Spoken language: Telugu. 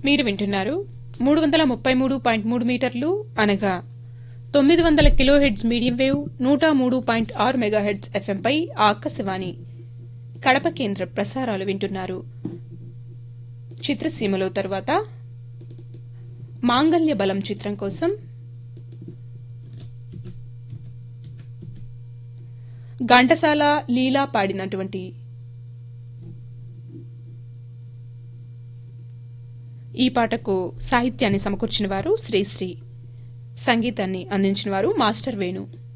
మీరు వింటున్నారు మూడు వందల ముప్పై మూడు పాయింట్ మూడు మీటర్లు అనగా తొమ్మిది వందల కిలో హెడ్స్ మీడియం వేవ్ నూట మూడు పాయింట్ ఆరు మెగాహెడ్స్ ఎఫ్ఎంపై ఆకాశవాణి కడప కేంద్ర ప్రసారాలు వింటున్నారు చిత్రసీమలో తరువాత మాంగల్య బలం చిత్రం కోసం ఘంటసాల లీలా పాడినటువంటి ఈ పాటకు సాహిత్యాన్ని సమకూర్చిన వారు శ్రీశ్రీ సంగీతాన్ని అందించిన వారు మాస్టర్ వేణు